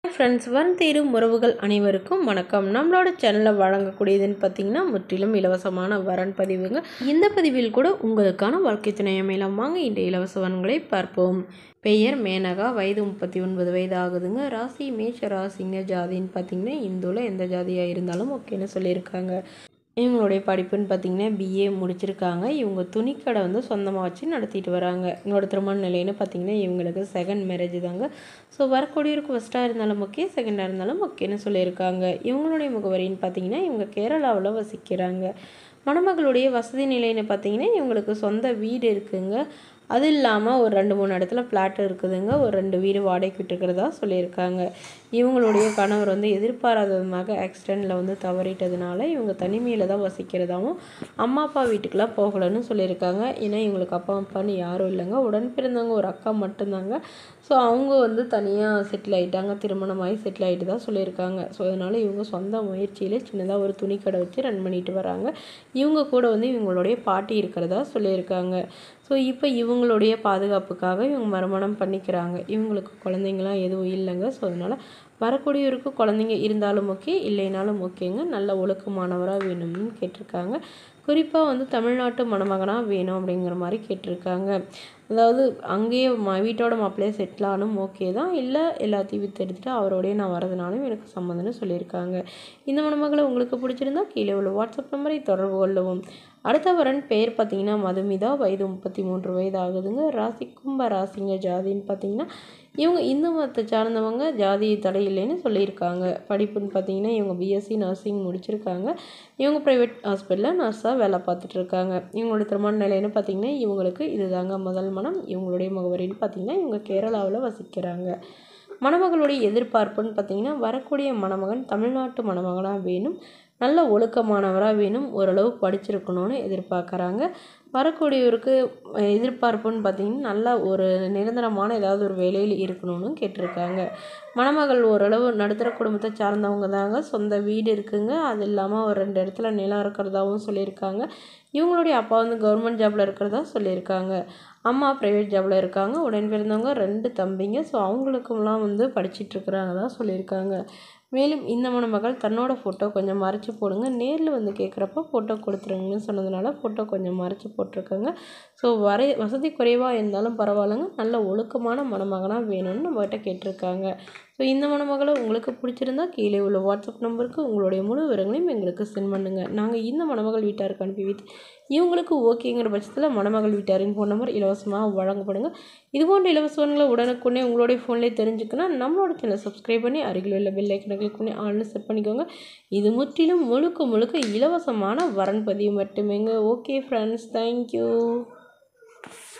friends வன் தீரும் உறவுகள் அனைவருக்கும் வணக்கம் நம்மளோட சேனலில் வழங்கக்கூடியதுன்னு பார்த்தீங்கன்னா முற்றிலும் இலவசமான வரன் பதிவுங்க இந்த பதிவில் கூட உங்களுக்கான வாழ்க்கை துணை அமையலாம் வாங்க இந்த இலவச வரன்களை பார்ப்போம் பெயர் மேனகா வயது முப்பத்தி ஒன்பது வயது ஆகுதுங்க ராசி மேஷ ராசிங்க ஜாதின்னு பார்த்தீங்கன்னா இந்துவில் எந்த ஜாதியாக இருந்தாலும் ஓகேன்னு சொல்லியிருக்காங்க இவங்களுடைய படிப்புன்னு பார்த்தீங்கன்னா பிஏ முடிச்சிருக்காங்க இவங்க துணிக்கடை வந்து சொந்தமாக வச்சு நடத்திட்டு வராங்க இவங்களோட திருமண நிலைன்னு பார்த்தீங்கன்னா இவங்களுக்கு செகண்ட் மேரேஜ் தாங்க ஸோ வரக்கூடியவருக்கு ஃபஸ்ட்டாக இருந்தாலும் ஓகே செகண்டாக இருந்தாலும் ஓகேன்னு சொல்லியிருக்காங்க இவங்களுடைய முகவரின்னு பார்த்தீங்கன்னா இவங்க கேரளாவில் வசிக்கிறாங்க மணமகளுடைய வசதி நிலைன்னு பார்த்தீங்கன்னா இவங்களுக்கு சொந்த வீடு இருக்குங்க அது இல்லாமல் ஒரு ரெண்டு மூணு இடத்துல ஃப்ளாட் இருக்குதுங்க ஒரு ரெண்டு வீடு வாடகைக்கு விட்டுருக்கிறதா சொல்லியிருக்காங்க இவங்களுடைய கணவர் வந்து எதிர்பாராதமாக ஆக்சிடெண்ட்டில் வந்து தவறிட்டதுனால இவங்க தனிமையில் தான் வசிக்கிறதாவும் அம்மா அப்பா வீட்டுக்கெலாம் போகலன்னு சொல்லியிருக்காங்க ஏன்னா இவங்களுக்கு அப்பா அப்பான்னு யாரும் இல்லைங்க உடன் பிறந்தவங்க ஒரு அக்கா மட்டும்தாங்க ஸோ அவங்க வந்து தனியாக செட்டில் ஆகிட்டாங்க திருமணமாகி செட்டில் ஆகிட்டு தான் சொல்லியிருக்காங்க ஸோ அதனால் இவங்க சொந்த முயற்சியிலே சின்னதாக ஒரு துணிக்கடை வச்சு ரன் பண்ணிட்டு வராங்க இவங்க கூட வந்து இவங்களுடைய பாட்டி இருக்கிறதா சொல்லியிருக்காங்க ஸோ இப்போ இவங்களுடைய பாதுகாப்புக்காக இவங்க மறுமணம் பண்ணிக்கிறாங்க இவங்களுக்கு குழந்தைங்களாம் எதுவும் இல்லைங்க ஸோ அதனால் வரக்கூடியவருக்கு குழந்தைங்க இருந்தாலும் ஓகே இல்லைனாலும் ஓகேங்க நல்ல ஒழுக்கமானவராக வேணும்னு கேட்டிருக்காங்க குறிப்பாக வந்து தமிழ்நாட்டு மணமகனாக வேணும் அப்படிங்கிற மாதிரி கேட்டிருக்காங்க அதாவது அங்கேயே மா வீட்டோட மாப்பிள்ளையே செட்டில் ஆனும் ஓகே தான் இல்லை எல்லாத்தையும் வித்து எடுத்துகிட்டு அவரோடய நான் வரதுனாலும் எனக்கு சம்மந்தம்னு சொல்லியிருக்காங்க இந்த மணமகளை உங்களுக்கு பிடிச்சிருந்தா கீழே உள்ள வாட்ஸ்அப் நம்பரை தொடர்பு கொள்ளவும் அடுத்த வரன் பெயர் பார்த்தீங்கன்னா மதுமிதா வயது முப்பத்தி மூன்று வயது ஆகுதுங்க ராசி கும்ப ராசிங்க ஜாதின்னு பார்த்தீங்கன்னா இவங்க இந்து மதத்தை சார்ந்தவங்க ஜாதி தடை இல்லைன்னு சொல்லியிருக்காங்க படிப்புன்னு பார்த்தீங்கன்னா இவங்க பிஎஸ்சி நர்சிங் முடிச்சிருக்காங்க இவங்க ப்ரைவேட் ஹாஸ்பிட்டலில் நர்ஸாக வேலை பார்த்துட்டு இருக்காங்க இவங்களோட திருமண நிலைன்னு பார்த்தீங்கன்னா இவங்களுக்கு இதுதாங்க முதல் மனம் இவங்களுடைய முகவரின்னு பார்த்தீங்கன்னா இவங்க கேரளாவில் வசிக்கிறாங்க மணமகளுடைய எதிர்பார்ப்புன்னு பார்த்தீங்கன்னா வரக்கூடிய மணமகன் தமிழ்நாட்டு மணமகனாக வேணும் நல்ல ஒழுக்கமானவராக வேணும் ஓரளவு படிச்சிருக்கணும்னு எதிர்பார்க்குறாங்க வரக்கூடியவருக்கு எதிர்பார்ப்புன்னு பார்த்தீங்கன்னா நல்ல ஒரு நிரந்தரமான ஏதாவது ஒரு வேலையில் இருக்கணும்னு கேட்டிருக்காங்க மணமகள் ஓரளவு நடுத்தர குடும்பத்தை சார்ந்தவங்க தாங்க சொந்த வீடு இருக்குங்க அது இல்லாமல் ஒரு ரெண்டு இடத்துல நிலம் இருக்கிறதாவும் சொல்லியிருக்காங்க இவங்களுடைய அப்பா வந்து கவர்மெண்ட் ஜாபில் இருக்கிறதா சொல்லியிருக்காங்க அம்மா ப்ரைவேட் ஜாபில் இருக்காங்க உடன் பிறந்தவங்க ரெண்டு தம்பிங்க ஸோ அவங்களுக்குலாம் வந்து படிச்சிட்ருக்குறாங்க தான் சொல்லியிருக்காங்க மேலும் இந்த மணமகள் தன்னோட ஃபோட்டோ கொஞ்சம் மறைச்சி போடுங்க நேரில் வந்து கேட்குறப்ப ஃபோட்டோ கொடுத்துருங்கன்னு சொன்னதுனால ஃபோட்டோ கொஞ்சம் மறைச்சி போட்டிருக்காங்க ஸோ வரை வசதி குறைவாக இருந்தாலும் பரவாயில்லைங்க நல்ல ஒழுக்கமான மணமகனாக வேணும்னு நம்மகிட்ட கேட்டிருக்காங்க ஸோ இந்த மணமகளை உங்களுக்கு பிடிச்சிருந்தா கீழே உள்ள வாட்ஸ்அப் நம்பருக்கு உங்களுடைய முழு விவரங்களையும் எங்களுக்கு சென்ட் பண்ணுங்கள் நாங்கள் இந்த மணமகள் வீட்டாருக்கு அனுப்பி வைத்து இவங்களுக்கு ஓகேங்கிற பட்சத்தில் மணமகள் வீட்டாரின் ஃபோன் நம்பர் இலவசமாக வழங்கப்படுங்க இது போன்ற இலவசங்களை உடனுக்குடனே உங்களுடைய ஃபோன்லேயே தெரிஞ்சுக்கணும் நம்மளோட சேனல் சப்ஸ்கிரைப் பண்ணி அருகில் உள்ள பெல் ஐக்கனை கிளிக் பண்ணி ஆள்னு செட் பண்ணிக்கோங்க இது முற்றிலும் முழுக்க முழுக்க இலவசமான வரன் பதிவு மட்டுமேங்க ஓகே ஃப்ரெண்ட்ஸ் தேங்க்யூ